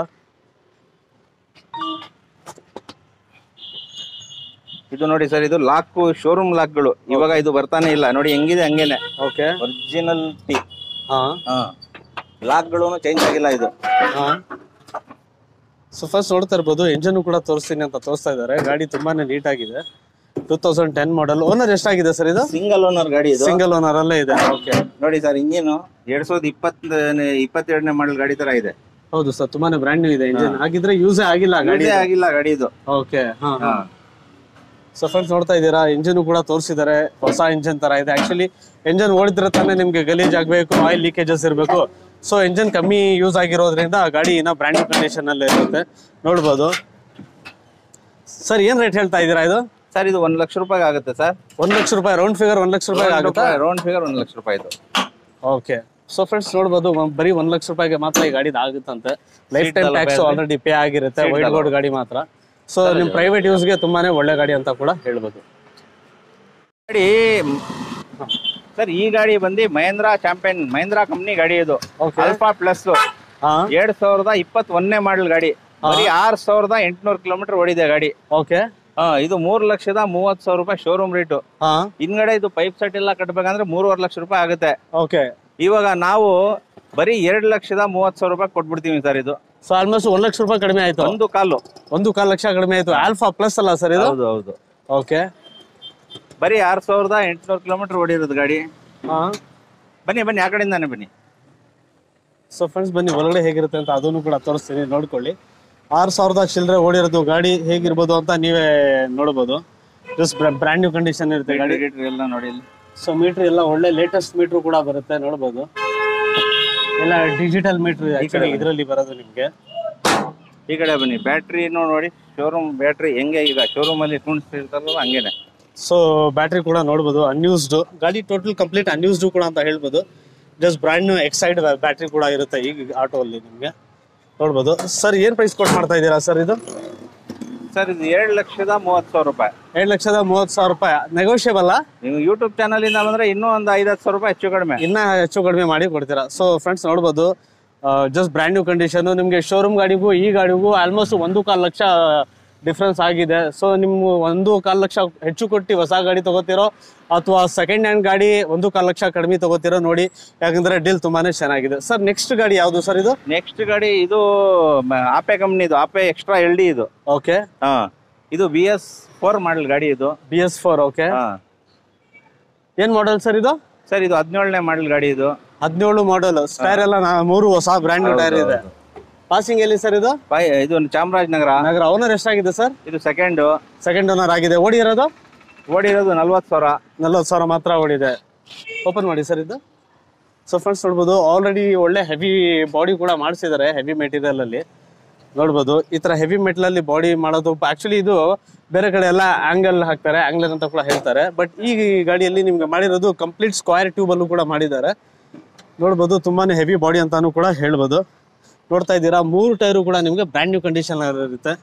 ಇದು ನೋಡಿ ಸರ್ ಇದು ಲಾಕ್ ಶೋರೂಮ್ ಲಾಕ್ಗಳು ಇವಾಗ ಇದು ಬರ್ತಾನೆ ಇಲ್ಲ ನೋಡಿ ಹೆಂಗಿದೆ ಹಂಗೇನೆ ಓಕೆ ಒರಿಜಿನಲ್ ಟಿ ಹಾ ಹಾ ಲಾಕ್ಗಳು ಚೇಂಜ್ ಆಗಿಲ್ಲ ಇದು ಹಾ ಸೊ ಫಸ್ಟ್ ನೋಡ್ತಾ ಇರ್ಬೋದು ಇಂಜನ್ ಕೂಡ ತೋರಿಸ್ತೀನಿ ಅಂತ ತೋರಿಸ್ತಾ ಇದ್ದಾರೆ ಗಾಡಿ ತುಂಬಾನೇ ನೀಟ್ ಆಗಿದೆ two thousand ten model owner ಎಷ್ಟಾಗಿದೆ ಸರ್ ಇದು ಸಿಂಗಲ್ ಓನರ್ ಗಾಡಿ ಇದು ಸಿಂಗಲ್ ಓನರ್ ಅಲ್ಲೇ ಇದೆ ಓಕೆ ನೋಡಿ ಸರ್ ಇಂಜಿನ್ ಎರಡ್ ಸಾವಿರದ ಇಪ್ಪತ್ತ ಇಪ್ಪತ್ತೆರಡನೇ ಮಾಡಲ್ ಗಾಡಿ ತರ ಇದೆ ಹೌದು ಸರ್ ತುಂಬಾನೇ ಬ್ರ್ಯಾಂಡ್ ನ್ಯೂ ಇದೆ ಇಂಜಿನ್ ಹಾಗಿದ್ರೆ ಯೂಸೇ ಆಗಿಲ್ಲ ಗಾಡಿ ಯೂಸೇ ಆಗಿಲ್ಲ ಗಾಡಿ ಇದು ಓಕೆ ಹಾ ಸೊ ಫ್ರೆಂಡ್ಸ್ ನೋಡ್ತಾ ಇದ್ದೀರಾ ಇಂಜಿನ್ ಕೂಡ ತೋರಿಸಿದ್ದಾರೆ ಹೊಸ ಇಂಜಿನ್ ತರ ಇದೆ ಆಕ್ಚುಲಿ ಇಂಜಿನ್ ಓಡಿದ್ರೆ ತಾನೇ ನಿಮ್ಗೆ ಗಲೀಜ್ ಆಗ್ಬೇಕು ಆಯಿಲ್ ಲೀಕೇಜಸ್ ಇರಬೇಕು ಸೊ ಇಂಜಿನ್ ಕಮ್ಮಿ ಯೂಸ್ ಆಗಿರೋದ್ರಿಂದ ಗಾಡಿ ಇನ್ನ ಬ್ರ್ಯಾಂಡ್ ನ್ಯೂ ಕಂಡೀಷನ್ ಅಲ್ಲಿ ಇರುತ್ತೆ ನೋಡ್ಬೋದು ಸರ್ ಏನ್ ರೇಟ್ ಹೇಳ್ತಾ ಇದ್ದೀರಾ ಇದು ಸರ್ ಇದು ಒಂದ್ ಲಕ್ಷ ರೂಪಾಯಿ ಆಗುತ್ತೆ ಸರ್ ಒಂದ್ ಲಕ್ಷ ರೂಪಾಯಿ ರೌಂಡ್ ಫಿಗರ್ ಒಂದ್ ಲಕ್ಷ ರೂಪಾಯಿ ಆಗುತ್ತಾ ರೌಂಡ್ ಫಿಗರ್ ಒಂದ್ ಲಕ್ಷ ರೂಪಾಯಿ ಇದು ಓಕೆ ಸೊ ಫ್ರೆಂಡ್ಸ್ ನೋಡ್ಬೋದು ಒಂದ್- ಬರೀ ಒಂದ್ ಲಕ್ಷ ರೂಪಾಯಿಗೆ ಮಾತ್ರ ಈ ಗಾಡಿ ಆಗುತ್ತಂತೆ ಲೈಫ್ ಟೈಮ್ ಎಲ್ಲ ಟ್ಯಾಕ್ಸ್ ಬೇರೆ. ಆಲ್ರೆಡಿ ಪೇ ಆಗಿರುತ್ತೆ ವೈಟ್ ಬೋರ್ಡ್ ಗಾಡಿ ಮಾತ್ರ ಸೊ ನಿಮ್ ಪ್ರೈವೇಟ್ ಯೂಸ್ಗೆ ತುಂಬಾನೇ ಒಳ್ಳೆ ಗಾಡಿ ಅಂತ ಕೂಡ ಹೇಳ್ಬೋದು ಗಾಡಿ ಸರ್ ಈ ಗಾಡಿ ಬಂದು ಮಹೇಂದ್ರ ಚಾಂಪಿಯನ್ ಮಹೇಂದ್ರ ಕಂಪ್ನಿ ಗಾಡಿ ಇದು Okay. ಅಲ್ಫಾ ಪ್ಲಸ್ ಹಾ ಎರಡ್ ಸಾವಿರದ ಇಪ್ಪತ್ ಒಂದನೇ ಮಾಡಲ್ ಗಾಡಿ ಬರೀ ಆರ್ ಸಾವಿರದ ಎಂಟುನೂರು ಕಿಲೋಮೀಟರ್ ಓಡಿದೆ ಗಾಡಿ ಓಕೆ ಹಾ ಇದು ಮೂರ್ ಲಕ್ಷದ ಮೂವತ್ ಸಾವಿರ ರೂಪಾಯಿ ಶೋರೂಮ್ ರೇಟು ಹಾ ಹಿಂದ್ಗಡೆ ಇದು ಪೈಪ್ ಸೆಟ್ ಎಲ್ಲ ಕಟ್ಬೇಕಂದ್ರೆ ಮೂರುವರೆ ಲಕ್ಷ ರೂಪಾಯಿ ಆಗುತ್ತೆ ಓಕೆ ಇವಾಗ ನಾವು ಬರೀ ಎರಡ್ ಲಕ್ಷದ ಮೂವತ್ ಸಾವಿರ ರೂಪಾಯಿ ಕೊಟ್ಬಿಡ್ತೀವಿ ಸರ್ ಇದು ಸೊ ಆಲ್ಮೋಸ್ಟ್ ಒಂದ್ ಲಕ್ಷ ರೂಪಾಯಿ ಕಡಿಮೆ ಆಯ್ತು ಒಂದು ಕಾಲು ಒಂದು ಕಾಲ್ ಲಕ್ಷ ಕಡಿಮೆ ಆಯ್ತು ಆಲ್ಫಾ ಪ್ಲಸ್ ಅಲ್ಲ ಸರ್ ಇದು ಹೌದು ಹೌದು ಓಕೆ ಬರೀ ಆರ್ ಸಾವಿರದ ಎಂಟುನೂರು ಕಿಲೋಮೀಟರ್ ಓಡಿರೋದು ಗಾಡಿ ಹಾ ಬನ್ನಿ ಬನ್ನಿ ಆ ಕಡೆಯಿಂದಾನೆ ಬನ್ನಿ ಸೊ ಫ್ರೆಂಡ್ಸ್ ಬನ್ನಿ ಒಳಗಡೆ ಹೇಗಿರುತ್ತೆ ಅಂತ ಅದನ್ನು ಕೂಡ ತೋರಿಸ್ತೀನಿ ನೋಡ್ಕೊಳ್ಳಿ ಆರು ಸಾವಿರದ ಚಿಲ್ಲರೆ ಓಡಿರೋದು ಗಾಡಿ ಹೇಗಿರ್ಬೋದು ಅಂತ ನೀವೇ ನೋಡ್ಬೋದು ಜಸ್ಟ್ ಬ್ರ್ಯಾಂಡ್ ನ್ಯೂ ಕಂಡೀಷನ್ ಇರುತ್ತೆ ಗಾಡಿ ಗಿಟ್ರಿ ಎಲ್ಲ ನೋಡಿ ಇಲ್ಲಿ ಸೊ ಮೀಟರ್ ಎಲ್ಲ ಒಳ್ಳೆ ಲೇಟೆಸ್ಟ್ ಮೀಟರ್ ಕೂಡ ಬರುತ್ತೆ ನೋಡ್ಬೋದು ಎಲ್ಲ ಡಿಜಿಟಲ್ ಮೀಟರ್ ಆಕ್ಚುಲಿ ಇದರಲ್ಲಿ ಬರೋದು ನಿಮಗೆ ಈ ಕಡೆ ಬನ್ನಿ ಬ್ಯಾಟ್ರಿನೂ ನೋಡಿ ಶೋರೂಮ್ ಬ್ಯಾಟ್ರಿ ಹೆಂಗೆ ಈಗ ಶೋರೂಮ್ ಅಲ್ಲಿ ಕುಣಿಸ್ತಿರ್ತಾರಲ್ಲ ಹಂಗೇನೆ ಸೊ ಬ್ಯಾಟ್ರಿ ಕೂಡ ನೋಡ್ಬೋದು ಅನ್ಯೂಸ್ಡ್ ಗಾಡಿ ಟೋಟಲ್ ಕಂಪ್ಲೀಟ್ ಅನ್ಯೂಸ್ಡ್ ಕೂಡ ಅಂತ ಹೇಳ್ಬೋದು just brand new Exide battery ಕೂಡ ಇರುತ್ತೆ ಈಗ ಆಟೋ ಅಲ್ಲಿ ನಿಮಗೆ ನೋಡ್ಬೋದು ಸರ್ ಏನ್ ಪ್ರೈಸ್ ಕೊಟ್ಟು ಮಾಡ್ತಾ ಇದ್ದೀರಾ ಸರ್ ಇದು ಸರ್ ಇದು ಎರಡು ಲಕ್ಷದ ಮೂವತ್ತು ಸಾವಿರ ರೂಪಾಯಿ ಏಳು ಲಕ್ಷದ ಮೂವತ್ತು ಸಾವಿರ ರೂಪಾಯಿ ನೆಗೋಷಿಯಬಲ್ ನೀವು ಯೂಟ್ಯೂಬ್ ಚಾನಲ್ ಇಂದ ಬಂದ್ರೆ ಇನ್ನೂ ಒಂದು ಐದು ಹತ್ತು ಸಾವಿರ ರೂಪಾಯಿ ಹೆಚ್ಚು ಕಡಿಮೆ ಇನ್ನ ಹೆಚ್ಚು ಕಡಿಮೆ ಮಾಡಿ ಕೊಡ್ತೀರಾ ಸೊ ಫ್ರೆಂಡ್ಸ್ ನೋಡ್ಬೋದು ಜಸ್ಟ್ ಬ್ರ್ಯಾಂಡ್ ನ್ಯೂ ಕಂಡೀಷನ್ ನಿಮಗೆ ಶೋರೂಮ್ ಗಾಡಿಗೂ ಈ ಗಾಡಿಗೂ ಆಲ್ಮೋಸ್ಟ್ ಒಂದು ಕಾಲು ಲಕ್ಷ ಡಿಫ್ರೆನ್ಸ್ ಆಗಿದೆ ಸೊ ನಿಮ್ಮ ಒಂದು ಕಾಲು ಲಕ್ಷ ಹೆಚ್ಚು ಕೊಟ್ಟು ಹೊಸ ಗಾಡಿ ತಗೋತಿರೋ ಅಥವಾ ಸೆಕೆಂಡ್ ಹ್ಯಾಂಡ್ ಗಾಡಿ ಒಂದು ಕಾಲು ಲಕ್ಷ ಕಡಿಮೆ ತಗೋತಿರೋ ನೋಡಿ ಯಾಕಂದ್ರೆ ಡೀಲ್ ತುಂಬಾನೇ ಚೆನ್ನಾಗಿದೆ ಸರ್ ನೆಕ್ಸ್ಟ್ ಗಾಡಿ ಯಾವುದು ಸರ್ ಇದು ನೆಕ್ಸ್ಟ್ ಗಾಡಿ ಇದು ಮ- ಆಪೆ ಕಂಪ್ನಿದು ಆಪೆ ಎಕ್ಸ್ಟ್ರಾ ಎಲ್ ಡಿ ಇದು ಓಕೆ ಹಾ ಇದು ಬಿ ಎಸ್ ಫೋರ್ ಮಾಡಲ್ ಗಾಡಿ ಇದು ಬಿ ಎಸ್ ಫೋರ್ ಓಕೆ ಹಾ ಏನ್ ಮಾಡೆಲ್ ಸರ್ ಇದು ಸರ್ ಇದು ಹದಿನೇಳನೇ ಮಾಡಲ್ ಗಾಡಿ ಇದು ಹದಿನೇಳು ಮಾಡೆಲ್ ಟೈರ್ ಎಲ್ಲ ನಾ- ಮೂರು ಹೊಸ ಬ್ರ್ಯಾಂಡ್ ನ್ಯೂ ಟೈರ್ ಇದೆ ಪಾಸಿಂಗ್ ಎಲ್ಲಿ ಸರ್ ಇದು ಪೈ ಇದು ಚಾಮರಾಜನಗರ ನಗರ ಓನರ್ ಎಷ್ಟಾಗಿದೆ ಸರ್ ಇದು ಸೆಕೆಂಡು ಸೆಕೆಂಡ್ ಓನರ್ ಆಗಿದೆ ಓಡಿರೋದು ಓಡಿರೋದು ನಲ್ವತ್ತು ಸಾವಿರ ನಲ್ವತ್ತು ಸಾವಿರ ಮಾತ್ರ ಓಡಿದೆ ಓಪನ್ ಮಾಡಿ ಸರ್ ಇದು ಸೊ ಫ್ರೆಂಡ್ಸ್ ನೋಡ್ಬೋದು ಆಲ್ರೆಡಿ ಒಳ್ಳೆ ಹೆವಿ ಬಾಡಿ ಕೂಡ ಮಾಡಿಸಿದ್ದಾರೆ ಹೆವಿ ಮೆಟೀರಿಯಲ್ ಅಲ್ಲಿ ನೋಡ್ಬೋದು ಈ ತರ ಹೆವಿ ಮೆಟಲ್ ಅಲ್ಲಿ ಬಾಡಿ ಮಾಡೋದು ಆಕ್ಚುಲಿ ಇದು ಬೇರೆ ಕಡೆ ಎಲ್ಲ ಆಂಗಲ್ ಹಾಕ್ತಾರೆ ಆಂಗ್ಲರ್ ಅಂತ ಕೂಡ ಹೇಳ್ತಾರೆ ಬಟ್ ಈ ಗಾಡಿಯಲ್ಲಿ ನಿಮ್ಗೆ ಮಾಡಿರೋದು ಕಂಪ್ಲೀಟ್ ಸ್ಕ್ವೈರ್ ಟ್ಯೂಬ್ ಅಲ್ಲೂ ಕೂಡ ಮಾಡಿದ್ದಾರೆ ನೋಡ್ಬೋದು ತುಂಬಾನೇ ಹೆವಿ ಬಾಡಿ ಅಂತಾನು ಕೂಡ ಹೇಳ್ಬೋದು ನೋಡ್ತಾ ಇದ್ದೀರಾ ಮೂರು ಟೈರು ಕೂಡ ನಿಮ್ಗೆ ಬ್ರ್ಯಾಂಡ್ ನ್ಯೂ ಕಂಡೀಷನ್ ಇರುತ್ತೆ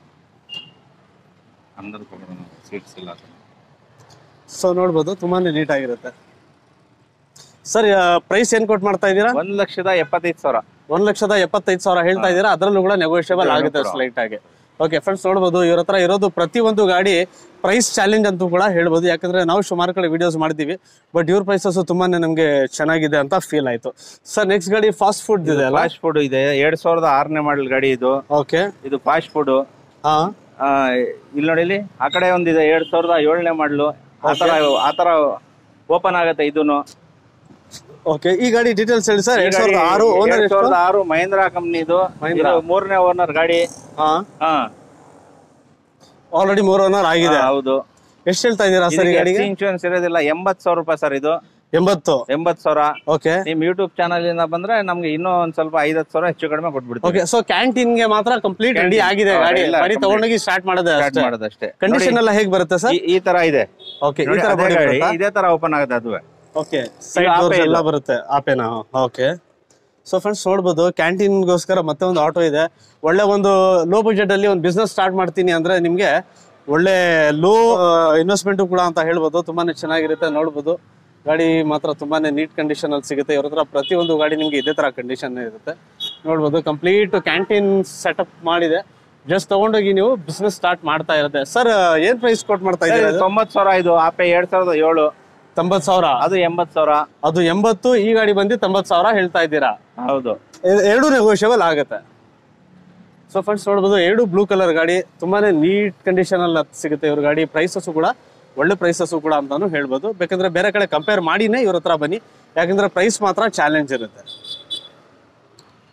ಸೀಟ್ಸ್ ಇಲ್ಲ ಸೊ ನೋಡ್ಬೋದು ತುಂಬಾನೇ ನೀಟ್ ಆಗಿರುತ್ತೆ ಸರ್ ಪ್ರೈಸ್ ಏನ್ ಕೊಟ್ಟು ಮಾಡ್ತಾ ಇದ್ದೀರಾ ಒಂದ್ ಲಕ್ಷದ ಎಪ್ಪತ್ತೈದು ಸಾವಿರ ಒಂದ್ ಲಕ್ಷದ ಎಪ್ಪತ್ತೈದು ಸಾವಿರ ಹೇಳ್ತಾ ಇದ್ದೀರಾ ಅದರಲ್ಲೂ ಕೂಡ ನೆಗೋಷಿಯಬಲ್ ಆಗುತ್ತೆ ಸ್ಲೈಟ್ ಆಗಿ ಓಕೆ ಫ್ರೆಂಡ್ಸ್ ನೋಡ್ಬೋದು ಇವ್ರ ಹತ್ರ ಇರೋದು ಪ್ರತಿಯೊಂದು ಗಾಡಿ ಪ್ರೈಸ್ ಚಾಲೆಂಜ್ ಅಂತೂ ಕೂಡ ಹೇಳ್ಬೋದು ಯಾಕಂದ್ರೆ ನಾವು ಸುಮಾರು ಕಡೆ ವಿಡಿಯೋಸ್ ಮಾಡ್ತೀವಿ ಬಟ್ ಇವ್ರ ಪ್ರೈಸಸ್ ತುಂಬಾನೇ ನಮಗೆ ಚೆನ್ನಾಗಿದೆ ಅಂತ ಫೀಲ್ ಆಯ್ತು ಸರ್ ನೆಕ್ಸ್ಟ್ ಗಾಡಿ ಫಾಸ್ಟ್ ಫುಡ್ ಇದೆ ಅಲ್ಲ ಫಾಸ್ಟ್ ಫುಡ್ ಇದೆ ಎರಡ್ ಸಾವಿರದ ಆರನೇ ಮಾಡಲ್ ಗಾಡಿ ಇದು ಓಕೆ ಇದು ಫಾಸ್ಟ್ ಫುಡ್ ಹಾ ಇಲ್ಲಿ ನೋಡಿ ಇಲ್ಲಿ ಆ ಕಡೆ ಒಂದಿದೆ ಎರಡ್ ಸಾವಿರದ ಏಳನೇ ಮಾಡಲು ಆತರ ಆತರ ಓಪನ್ ಆಗತ್ತೆ ಇದೂನು ಓಕೆ ಈ ಗಾಡಿ ಡೀಟೇಲ್ಸ್ ಹೇಳಿ ಸರ್ ಎರಡ್ ಸಾವಿರದ ಆರು ಓನರ್ ಎರಡ್ ಎಷ್ಟು ಸಾವಿರದ ಆರು ಮಹೇಂದ್ರ ಕಂಪ್ನಿದು ಮಹೀಂದ್ರಾ. ಮೂರನೇ ಓನರ್ ಗಾಡಿ ಹಾ ಹಾ ಆಲ್ರೆಡಿ ಮೂರ್ ಓನರ್ ಆಗಿದೆ ಹಾ, ಹೌದು ಎಷ್ಟು ಹೇಳ್ತಾ ಇದ್ದೀರಾ ಸರ್ ಈ ಗಾಡಿಗೆ ಇನ್ಶೂರೆನ್ಸ್ ಇರೋದಿಲ್ಲ ಎಂಬತ್ ಸಾವಿರ ರೂಪಾಯಿ ಸರ್ ಇದು ಎಂಬತ್ತು ಎಂಬತ್ ಸಾವಿರ ಓಕೆ ನಿಮ್ ಯೂಟ್ಯೂಬ್ ಚಾನಲ್ ಇಂದ ಬಂದ್ರೆ ನಮ್ಗೆ ಇನ್ನೂ ಒಂದ್ ಸ್ವಲ್ಪ ಐದತ್ತು ಸಾವಿರ ಹೆಚ್ಚು ಕಡಿಮೆ ಕೊಟ್ಬಿಡ್ತೀವಿ ಓಕೆ ಸೊ ಕ್ಯಾಂಟೀನ್ ಗೆ ಮಾತ್ರ ಕಂಪ್ಲೀಟ್ ರೆಡಿ ಆಗಿದೆ ಹಾ, ಗಾಡಿ ಎಲ್ಲ ಬರೀ complete. ತಗೊಂಡೋಗಿ ಸ್ಟಾರ್ಟ್ ಮಾಡೋದೇ ಸ್ಟಾರ್ಟ್ ಅಷ್ಟೇ ಮಾಡೋದಷ್ಟೇ ಕಂಡೀಷನ್ ಎಲ್ಲ ಹೇಗ್ ಬರುತ್ತೆ ಸರ್ ಈ- ಈ ತರ ಇದೆ ಓಕೆ ಈ ನೋಡಿ, ತರ ಅದೇ body ಗಾಡಿ, ಬರುತ್ತಾ? ಇದೇ ತರ ಓಪನ್ ಆಗುತ್ತೆ ಅದುವೆ ಓಕೆ ಸೈಡ್ ಆಪೆ ಡೋರ್ಸ್ ಎಲ್ಲ ಇದು. ಬರುತ್ತೆ ಆಪೆನಾ ಓಕೆ ಸೊ ಫ್ರೆಂಡ್ಸ್ ನೋಡ್ಬೋದು ಕ್ಯಾಂಟೀನ್ಗೋಸ್ಕರ ಮತ್ತೆ ಒಂದು ಆಟೋ ಇದೆ ಒಳ್ಳೆ ಒಂದು ಲೋ ಬಜೆಟ್ ಅಲ್ಲಿ ಒಂದು ಬಿಸ್ನೆಸ್ ಸ್ಟಾರ್ಟ್ ಮಾಡ್ತೀನಿ ಅಂದ್ರೆ ನಿಮ್ಗೆ ಒಳ್ಳೆ ಲೋ ಇನ್ವೆಸ್ಟ್ಮೆಂಟ್ ಕೂಡ ಅಂತ ಹೇಳ್ಬೋದು ತುಂಬಾನೇ ಚೆನ್ನಾಗಿರುತ್ತೆ ನೋಡ್ಬೋದು ಗಾಡಿ ಮಾತ್ರ ತುಂಬಾನೇ ನೀಟ್ ಕಂಡೀಷನ್ ಅಲ್ಲಿ ಸಿಗುತ್ತೆ ಇವ್ರ ಹತ್ರ ಪ್ರತಿಯೊಂದು ಗಾಡಿ ನಿಮ್ಗೆ ಇದೇ ತರ ಕಂಡೀಷನ್ ಇರುತ್ತೆ ನೋಡ್ಬೋದು ಕಂಪ್ಲೀಟ್ ಕ್ಯಾಂಟೀನ್ ಸೆಟಪ್ ಮಾಡಿದೆ ಜಸ್ಟ್ ತಗೊಂಡೋಗಿ ನೀವು ಬಿಸ್ನೆಸ್ ಸ್ಟಾರ್ಟ್ ಮಾಡ್ತಾ ಇರುತ್ತೆ ಸರ್ ಏನ್ ಪ್ರೈಸ್ ಕೊಟ್ ಮಾಡ್ತಾ ಇದ್ದೀರಾ ಇದು? ತೊಂಬತ್ ಸಾವಿರ ಇದು ಆಪೆ ಎರಡ್ ಸಾವಿರದ ಏಳು ತೊಂಬತ್ ಸಾವಿರ ಅದು ಎಂಬತ್ ಸಾವಿರ ಅದು ಎಂಬತ್ತು ಈ ಗಾಡಿ ಬಂದು ತೊಂಬತ್ ಸಾವಿರ ಹೇಳ್ತಾ ಇದ್ದೀರಾ ಹೌದು ಎ- ಎರಡು ನೆಗೋಷಿಯಬಲ್ ಆಗುತ್ತೆ ಸೊ ಫ್ರೆಂಡ್ಸ್ ನೋಡ್ಬೋದು ಎರಡು ಬ್ಲೂ ಕಲರ್ ಗಾಡಿ ತುಂಬಾನೇ ನೀಟ್ ಕಂಡೀಷನ್ ಅಲ್ಲಿ ಸಿಗುತ್ತೆ ಇವ್ರ ಗಾಡಿ ಪ್ರೈಸಸ್ ಕೂಡ ಒಳ್ಳೆ ಪ್ರೈಸಸ್ ಕೂಡ ಅಂತಾನು ಹೇಳ್ಬೋದು ಬೇಕಂದ್ರೆ ಬೇರೆ ಕಡೆ ಕಂಪೇರ್ ಮಾಡಿನೇ ಇವ್ರ ಹತ್ರ ಬನ್ನಿ ಯಾಕಂದ್ರೆ ಪ್ರೈಸ್ ಮಾತ್ರ ಚಾಲೆಂಜ್ ಇರುತ್ತೆ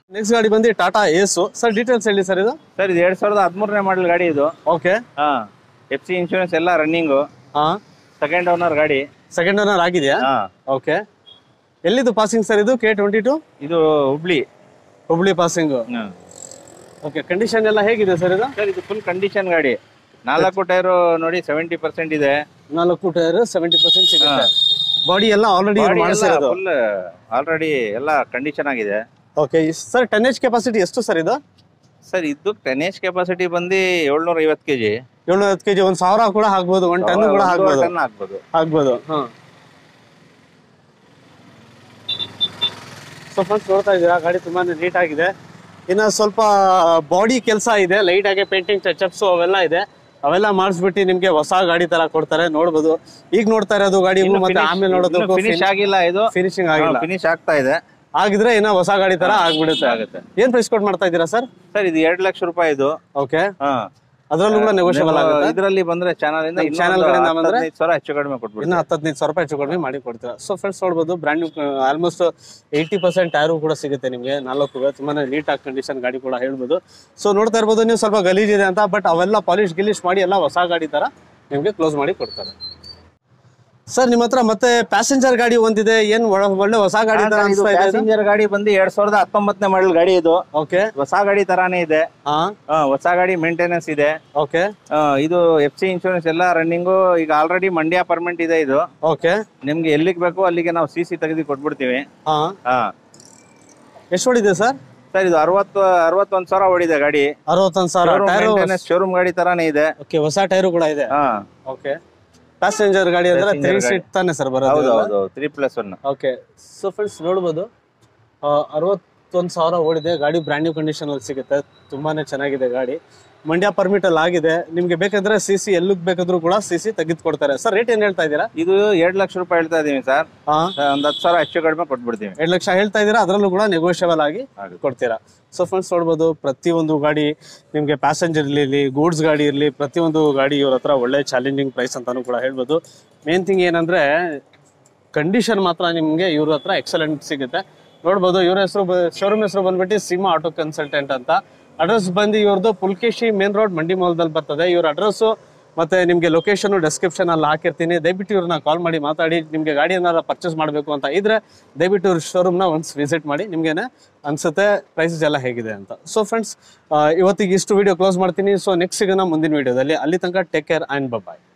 ನೆಕ್ಸ್ಟ್ ಗಾಡಿ ಬಂದು ಟಾಟಾ ಏಸು ಸರ್ ಡೀಟೇಲ್ಸ್ ಹೇಳಿ ಸರ್ ಇದು ಸರ್ ಇದು ಎರಡ್ ಸಾವಿರದ ಹದಿಮೂರನೇ ಮಾಡಲ್ ಗಾಡಿ ಇದು ಓಕೆ ಹಾ ಎಫ್ ಸಿ ಇನ್ಶೂರೆನ್ಸ್ ಎಲ್ಲ ರನ್ನಿಂಗು ಹಾ ಸೆಕೆಂಡ್ ಓನರ್ ಗಾಡಿ ಸೆಕೆಂಡ್ ಓನರ್ ಆಗಿದೆಯಾ ಹಾ ಓಕೆ ಎಲ್ಲಿದು ಪಾಸಿಂಗ್ ಸರ್ ಇದು ಕೆ ಟ್ವೆಂಟಿ ಟು ಇದು Hubli Hubli passing hmm. Okay condition ಎಲ್ಲ ಹೇಗಿದೆ ಸರ್ ಇದು ಸರ್ ಇದು ಫುಲ್ ಕಂಡೀಷನ್ ಗಾಡಿ ನಾಲ್ಕು ಟೈರು ನೋಡಿ ಸೆವೆಂಟಿ ಪರ್ಸೆಂಟ್ ಇದೆ ನಾಲ್ಕು ಟೈರ್ ಸೆವೆಂಟಿ ಪರ್ಸೆಂಟ್ ಸಿಗುತ್ತೆ ಬಾಡಿ ಎಲ್ಲ ಆಲ್ರೆಡಿ ಮಾಡಿಸಿರೋದು ಫುಲ್ ಆಲ್ರೆಡಿ ಎಲ್ಲ ಕಂಡೀಷನ್ ಆಗಿದೆ okay sir ten H capacity ಎಷ್ಟು ಸರ್ ಇದು ಸರ್ ಇದು ಟೆನ್ ಎಚ್ ಕೆಪಾಸಿಟಿ ಬಂದು ಏಳ್ನೂರ ಐವತ್ತು ಕೆಜಿ ಏಳ್ನೂರ ಹತ್ತು ಕೆಜಿ ಒಂದ್ ಸಾವಿರ ಕೂಡ ಆಗ್ಬೋದು ಒಂದ್ ಟನ್ ಕೂಡ ಆಗ್ಬೋದು ಟನ್ ಆಗ್ಬೋದು ಆಗ್ಬೋದು ಹಾ ಸೊ ಫ್ರೆಂಡ್ಸ್ ನೋಡ್ತಾ ಇದ್ದೀರಾ ಗಾಡಿ ತುಂಬಾನೇ ನೀಟ್ ಆಗಿದೆ ಇನ್ನ ಸ್ವಲ್ಪ ಬಾಡಿ ಕೆಲಸ ಇದೆ ಲೈಟ್ ಆಗಿ ಪೇಂಟಿಂಗ್ ಟಚ್ಅಪ್ಸ್ ಅವೆಲ್ಲ ಇದೆ ಅವೆಲ್ಲ ಮಾಡಿಸ್ಬಿಟ್ಟು ನಿಮ್ಗೆ ಹೊಸ ಗಾಡಿ ತರ ಕೊಡ್ತಾರೆ ನೋಡ್ಬೋದು ಈಗ ನೋಡ್ತಾ ಇರೋದು ಗಾಡಿ ಮತ್ತೆ ಆಮೇಲೆ ನೋಡೋದಕ್ಕೂ ಫಿನಿಶ್ ಆಗಿಲ್ಲ ಇದು ಫಿನಿಶಿಂಗ್ ಆಗಿಲ್ಲ ಫಿನಿಶ್ ಆಗ್ತಾ ಇದೆ ಆಗಿದ್ರೆ ಇನ್ನ ಹೊಸ ಗಾಡಿ ತರ ಆಗ್ಬಿಡುತ್ತೆ ಆಗುತ್ತೆ ಏನ್ ಪ್ರೈಸ್ ಕೊಟ್ ಮಾಡ್ತಾ ಇದ್ದೀರಾ ಸರ್ ಸರ್ ಇದು ಎರಡು ಲಕ್ಷ ರೂಪಾಯಿ ಇದು ಓಕೆ ಹಾ ಅದ್ರಲ್ಲೂ ಕೂಡ ನೆಗೋಷಿಯಬಲ್ ಆಗುತ್ತೆ ಇದರಲ್ಲಿ ಬಂದ್ರೆ ಚಾನಲ್ ಇಂದ ನಮ್ಮ channel ಕಡೆಯಿಂದ ಬಂದ್ರೆ? ಹದಿನೈದು ಸಾವಿರ ಹೆಚ್ಚು ಕಡಿಮೆ ಕೊಟ್ಬಿಡ್ತೀನಿ ಇನ್ನು ಹತ್ತು ಹದಿನೈದು ಸಾವಿರ ರೂಪಾಯಿ ಹೆಚ್ಚು ಕಡಿಮೆ ಮಾಡಿ ಕೊಡ್ತೀರಾ ಸೊ ಫ್ರೆಂಡ್ಸ್ ನೋಡ್ಬೋದು brand almost eighty percent tyre ಕೂಡ ಸಿಗುತ್ತೆ ನಿಮಗೆ ನಾಲ್ಕು ತುಂಬಾನೇ ನೀಟ್ ಆಗಿ ಕಂಡೀಷನ್ ಗಾಡಿ ಕೂಡ ಹೇಳ್ಬೋದು ಸೊ ನೋಡ್ತಾ ಇರ್ಬೋದು ನೀವು ಸ್ವಲ್ಪ ಗಲೀಜಿದೆ ಅಂತ ಬಟ್ ಅವೆಲ್ಲ ಪಾಲಿಶ್ ಗಿಲಿಶ್ ಮಾಡಿ ಎಲ್ಲ ಹೊಸ ಗಾಡಿ ತರ ನಿಮಗೆ ಕ್ಲೋಸ್ ಮಾಡಿ ಕೊಡ್ತಾರೆ ಸರ್ ನಿಮ್ಮ ಹತ್ರ ಮತ್ತೆ ಪ್ಯಾಸೆಂಜರ್ ಗಾಡಿ ಒಂದಿದೆ ಏನ್ ಒಳ- ಒಳ್ಳೆ ಹೊಸ ಗಾಡಿ ತರ ಅನಿಸ್ತಾ ಇದೆ ಪ್ಯಾಸೆಂಜರ್ ಗಾಡಿ ಬಂದು ಎರಡ್ ಸಾವಿರದ ಹತ್ತೊಂಬತ್ತನೇ ಮಾಡಲ್ ಗಾಡಿ ಇದು ಓಕೆ ಹೊಸ ಗಾಡಿ ತರಾನೇ ಇದೆ ಹಾ ಹಾ, ಹೊಸ ಗಾಡಿ ಮೇಂಟೆನೆನ್ಸ್ ಇದೆ ಓಕೆ ಆ, ಇದು ಎಫ್ ಸಿ ಇನ್ಶೂರೆನ್ಸ್ ಎಲ್ಲ ರನ್ನಿಂಗು ಈಗ ಆಲ್ರೆಡಿ ಮಂಡ್ಯ ಪರ್ಮೆಂಟ್ ಇದೆ ಇದು ಓಕೆ ನಿಮ್ಗೆ ಎಲ್ಲಿಗೆ ಬೇಕು ಅಲ್ಲಿಗೆ ನಾವು ಸಿ ಸಿ ತೆಗೆದು ಕೊಟ್ಬಿಡ್ತೀವಿ ಹಾ ಹಾ ಎಷ್ಟು ಹೊಡಿದೆ ಸರ್ ಸರ್ ಇದು ಅರವತ್ತು ಅರವತ್ತೊಂದು ಸಾವಿರ ಓಡಿದೆ ಗಾಡಿ ಅರವತ್ತೊಂದು ಸಾವಿರ ಟೈರು ಶೋರೂಮ್ ಗಾಡಿ ತರಾನೇ ಇದೆ ಓಕೆ ಹೊಸ ಟೈರು ಕೂಡ ಇದೆ ಹಾ ಓಕೆ ಪ್ಯಾಸೆಂಜರ್ ಗಾಡಿ ಅಂದ್ರೆ ತ್ರೀ Passenger ಸೀಟ್ ತಾನೆ ಸರ್ ಹೌದು ಬರೋದು ಹೌದು three plus one okay so friends ನೋಡ್ಬೋದು ಅರವತ್ತೊಂದು ಸಾವಿರ ಓಡಿದೆ ಗಾಡಿ ಬ್ರ್ಯಾಂಡ್ ನ್ಯೂ ಕಂಡೀಷನ್ ಅಲ್ಲಿ ಸಿಗುತ್ತೆ ತುಂಬಾನೇ ಚೆನ್ನಾಗಿದೆ ಗಾಡಿ ಮಂಡ್ಯ ಪರ್ಮಿಟ್ ಅಲ್ಲಿ ಆಗಿದೆ ನಿಮ್ಗೆ ಬೇಕಂದ್ರೆ ಸಿ ಸಿ ಎಲ್ಲಿಗೆ ಬೇಕಾದ್ರೂ ಕೂಡ ಸಿ ಸಿ ತೆಗೆದು ಕೊಡ್ತಾರೆ ಸರ್ ರೇಟ್ ಏನ್ ಹೇಳ್ತಾ ಇದ್ದೀರಾ ಇದು ಎರಡ್ ಲಕ್ಷ ರೂಪಾಯಿ ಹೇಳ್ತಾ ಇದೀವಿ ಸರ್ ಹಾ ಒಂದ್ ಹತ್ತು ಸಾವಿರ ಹೆಚ್ಚು ಕಡಿಮೆ ಕೊಟ್ಬಿಡ್ತೀವಿ ಎರಡು ಲಕ್ಷ ಹೇಳ್ತಾ ಇದ್ದೀರಾ ಅದರಲ್ಲೂ ಕೂಡ ನೆಗೋಷಿಯಬಲ್ ಆಗಿ ಆಗುತ್ತೆ. ಕೊಡ್ತೀರಾ ಸೊ ಫ್ರೆಂಡ್ಸ್ ನೋಡ್ಬೋದು ಪ್ರತಿಯೊಂದು ಗಾಡಿ ನಿಮಗೆ ಪ್ಯಾಸೆಂಜರ್ ಇರಲಿ ಗೂಡ್ಸ್ ಗಾಡಿ ಇರಲಿ ಪ್ರತಿಯೊಂದು ಗಾಡಿ ಇವ್ರ ಹತ್ರ ಒಳ್ಳೆ ಚಾಲೆಂಜಿಂಗ್ ಪ್ರೈಸ್ ಅಂತಾನು ಕೂಡ ಹೇಳ್ಬೋದು ಮೇನ್ ಥಿಂಗ್ ಏನಂದ್ರೆ ಕಂಡೀಷನ್ ಮಾತ್ರ ನಿಮಗೆ ಇವ್ರ ಹತ್ರ ಎಕ್ಸಲೆಂಟ್ ಸಿಗುತ್ತೆ ನೋಡ್ಬೋದು ಇವ್ರ ಹೆಸರು ಶೋರೂಮ್ ಹೆಸರು ಬಂದ್ಬಿಟ್ಟು ಸಿಮಾ ಆಟೋ ಕನ್ಸಲ್ಟೆಂಟ್ ಅಂತ ಅಡ್ರೆಸ್ ಬಂದು ಇವ್ರದ್ದು ಪುಲ್ಕೇಶಿ ಮೇನ್ ರೋಡ್ ಮಂಡಿ ಮಾಲ್ದಲ್ಲಿ ಬರ್ತದೆ ಇವ್ರ ಅಡ್ರೆಸ್ಸು ಮತ್ತೆ ನಿಮಗೆ ಲೊಕೇಶನ್ ಡಿಸ್ಕ್ರಿಪ್ಷನ್ ಅಲ್ಲಿ ಹಾಕಿರ್ತೀನಿ ದಯವಿಟ್ಟು ಇವ್ರನ್ನ ಕಾಲ್ ಮಾಡಿ ಮಾತಾಡಿ ನಿಮಗೆ ಗಾಡಿ ಏನಾರ ಪರ್ಚೇಸ್ ಮಾಡಬೇಕು ಅಂತ ಇದ್ರೆ ದಯವಿಟ್ಟು ಇವ್ರ ಶೋರೂಮ್ನ ಒಂದ್ಸ್ ವಿಸಿಟ್ ಮಾಡಿ ನಿಮ್ಗೇನೆ ಅನ್ಸುತ್ತೆ ಪ್ರೈಸಸ್ ಎಲ್ಲ ಹೇಗಿದೆ ಅಂತ ಸೊ ಫ್ರೆಂಡ್ಸ್ ಇವತ್ತಿಗೆ ಇಷ್ಟು ವಿಡಿಯೋ ಕ್ಲೋಸ್ ಮಾಡ್ತೀನಿ ಸೊ ನೆಕ್ಸ್ಟ್ ಸಿಗೋಣ ಮುಂದಿನ ವಿಡಿಯೋದಲ್ಲಿ ಅಲ್ಲಿ ತನಕ ಟೇಕ್ ಕೇರ್ ಆ್ಯಂಡ್ ಬಾಯ್